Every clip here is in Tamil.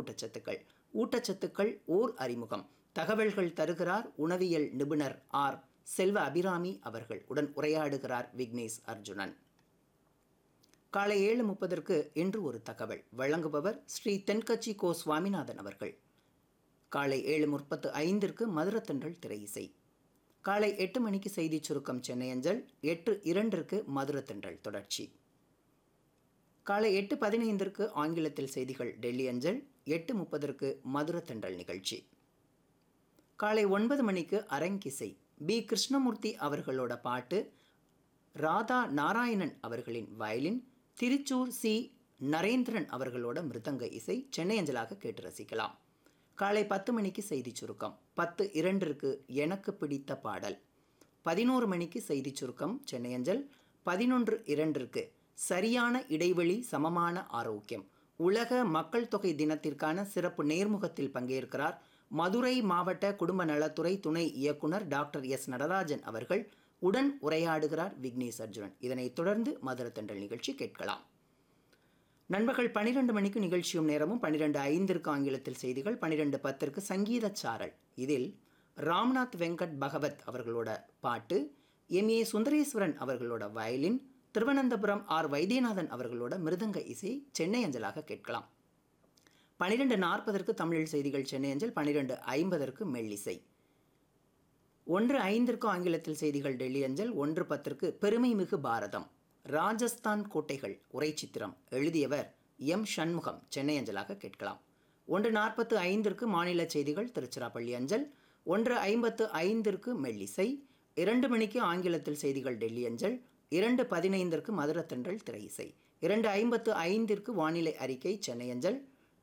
ஊட்டச்சத்துக்கள் ஊட்டச்சத்துக்கள் ஓர் அறிமுகம் தகவல்கள் தருகிறார் உணவியல் நிபுணர் ஆர் செல்வ அபிராமி அவர்கள் உடன் உரையாடுகிறார் விக்னேஷ் அர்ஜுனன் காலை ஏழு முப்பதற்கு இன்று ஒரு தகவல் வழங்குபவர் ஸ்ரீ தென்கட்சி கோ சுவாமிநாதன் அவர்கள் காலை ஏழு முப்பத்து ஐந்திற்கு மதுரத்தன்றல் திரை இசை காலை எட்டு மணிக்கு செய்தி சுருக்கம் சென்னை அஞ்சல் எட்டு இரண்டிற்கு மதுரத்தன்றல் தொடர்ச்சி காலை எட்டு பதினைந்திற்கு ஆங்கிலத்தில் செய்திகள் டெல்லி அஞ்சல் எட்டு முப்பதற்கு மதுரத்தன்றல் நிகழ்ச்சி காலை ஒன்பது மணிக்கு அரங்கிசை பி கிருஷ்ணமூர்த்தி அவர்களோட பாட்டு ராதா நாராயணன் அவர்களின் வயலின் திருச்சூர் சி நரேந்திரன் அவர்களோட மிருதங்க இசை சென்னை அஞ்சலாக கேட்டு ரசிக்கலாம் காலை பத்து மணிக்கு செய்தி சுருக்கம் பத்து இரண்டிற்கு எனக்கு பிடித்த பாடல் பதினோரு மணிக்கு செய்தி சுருக்கம் சென்னை அஞ்சல் பதினொன்று இரண்டிற்கு சரியான இடைவெளி சமமான ஆரோக்கியம் உலக மக்கள் தொகை தினத்திற்கான சிறப்பு நேர்முகத்தில் பங்கேற்கிறார் மதுரை மாவட்ட குடும்ப நலத்துறை துணை இயக்குனர் டாக்டர் எஸ் நடராஜன் அவர்கள் உடன் உரையாடுகிறார் விக்னேஷ் அர்ஜுனன் இதனைத் தொடர்ந்து மதுரத்தண்டல் நிகழ்ச்சி கேட்கலாம் நண்பர்கள் பனிரெண்டு மணிக்கு நிகழ்ச்சியும் நேரமும் பன்னிரெண்டு ஐந்திற்கு ஆங்கிலத்தில் செய்திகள் பன்னிரெண்டு பத்திற்கு சங்கீத சாரல் இதில் ராம்நாத் வெங்கட் பகவத் அவர்களோட பாட்டு எம் ஏ சுந்தரேஸ்வரன் அவர்களோட வயலின் திருவனந்தபுரம் ஆர் வைத்தியநாதன் அவர்களோட மிருதங்க இசை சென்னை அஞ்சலாக கேட்கலாம் பன்னிரெண்டு நாற்பதற்கு தமிழில் செய்திகள் சென்னை அஞ்சல் பன்னிரெண்டு ஐம்பதற்கு மெல்லிசை ஒன்று ஐந்திற்கு ஆங்கிலத்தில் செய்திகள் டெல்லி அஞ்சல் ஒன்று பத்திற்கு பெருமைமிகு பாரதம் ராஜஸ்தான் கோட்டைகள் உரை சித்திரம் எழுதியவர் எம் சண்முகம் சென்னை அஞ்சலாக கேட்கலாம் ஒன்று நாற்பத்து ஐந்திற்கு மாநில செய்திகள் திருச்சிராப்பள்ளி அஞ்சல் ஒன்று ஐம்பத்து ஐந்திற்கு மெல்லிசை இரண்டு மணிக்கு ஆங்கிலத்தில் செய்திகள் டெல்லி அஞ்சல் இரண்டு பதினைந்திற்கு மதுரத்தன்றல் திரை இசை இரண்டு ஐம்பத்து ஐந்திற்கு வானிலை அறிக்கை சென்னை அஞ்சல்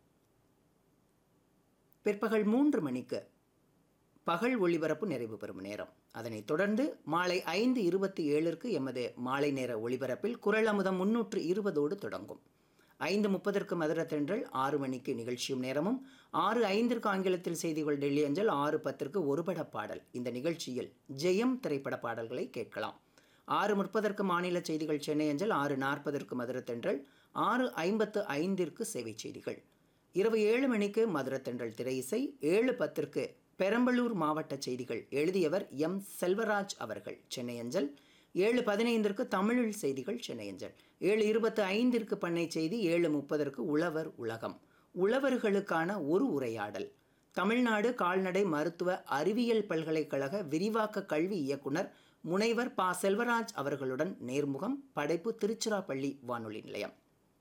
பிற்பகல் மூன்று மணிக்கு பகல் ஒளிபரப்பு நிறைவு பெறும் நேரம் அதனைத் தொடர்ந்து மாலை ஐந்து இருபத்தி ஏழிற்கு எமது மாலை நேர ஒளிபரப்பில் குரல் அமுதம் முன்னூற்று இருபதோடு தொடங்கும் ஐந்து முப்பதற்கு மதுர தென்றல் ஆறு மணிக்கு நிகழ்ச்சியும் நேரமும் ஆறு ஐந்திற்கு ஆங்கிலத்தில் செய்திகள் டெல்லி அஞ்சல் ஆறு பத்திற்கு ஒருபட பாடல் இந்த நிகழ்ச்சியில் ஜெயம் திரைப்பட பாடல்களை கேட்கலாம் ஆறு முப்பதற்கு மாநில செய்திகள் சென்னை அஞ்சல் ஆறு நாற்பதற்கு மதுர தென்றல் ஆறு ஐம்பத்து ஐந்திற்கு சேவை செய்திகள் இரவு ஏழு மணிக்கு மதுரத்தென்றல் திரை இசை ஏழு பத்திற்கு பெரம்பலூர் மாவட்ட செய்திகள் எழுதியவர் எம் செல்வராஜ் அவர்கள் சென்னை அஞ்சல் ஏழு பதினைந்திற்கு தமிழில் செய்திகள் சென்னை அஞ்சல் ஏழு இருபத்து ஐந்திற்கு பண்ணை செய்தி ஏழு முப்பதற்கு உழவர் உலகம் உழவர்களுக்கான ஒரு உரையாடல் தமிழ்நாடு கால்நடை மருத்துவ அறிவியல் பல்கலைக்கழக விரிவாக்க கல்வி இயக்குனர் முனைவர் ப செல்வராஜ் அவர்களுடன் நேர்முகம் படைப்பு திருச்சிராப்பள்ளி வானொலி நிலையம்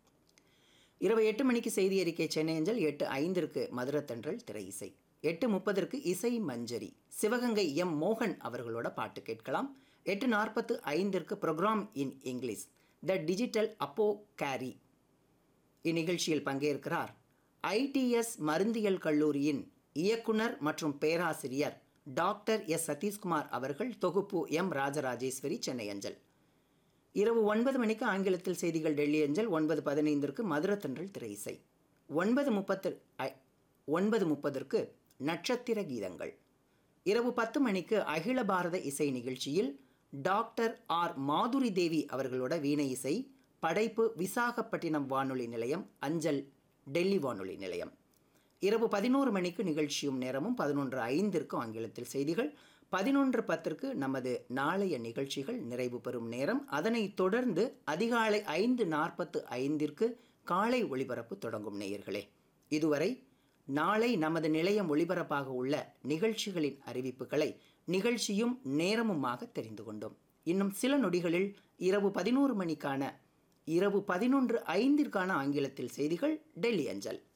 இரவு எட்டு மணிக்கு செய்தி அறிக்கை சென்னை அஞ்சல் எட்டு ஐந்திற்கு மதுரத்தன்றல் திரை இசை எட்டு முப்பதற்கு இசை மஞ்சரி சிவகங்கை எம் மோகன் அவர்களோட பாட்டு கேட்கலாம் எட்டு நாற்பத்து ஐந்திற்கு program in English the digital அப்போ கேரி இந்நிகழ்ச்சியில் பங்கேற்கிறார் ஐடிஎஸ் மருந்தியல் கல்லூரியின் இயக்குனர் மற்றும் பேராசிரியர் டாக்டர் எஸ் சதீஷ்குமார் அவர்கள் தொகுப்பு எம் ராஜராஜேஸ்வரி சென்னை அஞ்சல் இரவு ஒன்பது மணிக்கு ஆங்கிலத்தில் செய்திகள் டெல்லி அஞ்சல் ஒன்பது பதினைந்திற்கு மதுரத்தன்றல் திரை இசை ஒன்பது முப்பத்து ஒன்பது முப்பதற்கு நட்சத்திர கீதங்கள் இரவு பத்து மணிக்கு அகில பாரத இசை நிகழ்ச்சியில் டாக்டர் ஆர் மாதுரி தேவி அவர்களோட வீணை இசை படைப்பு விசாகப்பட்டினம் வானொலி நிலையம் அஞ்சல் டெல்லி வானொலி நிலையம் இரவு பதினோரு மணிக்கு நிகழ்ச்சியும் நேரமும் பதினொன்று ஐந்திற்கு ஆங்கிலத்தில் செய்திகள் பதினொன்று பத்திற்கு நமது நாளைய நிகழ்ச்சிகள் நிறைவு பெறும் நேரம் அதனைத் தொடர்ந்து அதிகாலை ஐந்து நாற்பத்து ஐந்திற்கு காலை ஒளிபரப்பு தொடங்கும் நேயர்களே இதுவரை நாளை நமது நிலையம் ஒளிபரப்பாக உள்ள நிகழ்ச்சிகளின் அறிவிப்புகளை நிகழ்ச்சியும் நேரமுமாக தெரிந்து கொண்டோம் இன்னும் சில நொடிகளில் இரவு பதினோரு மணிக்கான இரவு பதினொன்று ஐந்திற்கான ஆங்கிலத்தில் செய்திகள் டெல்லி அஞ்சல்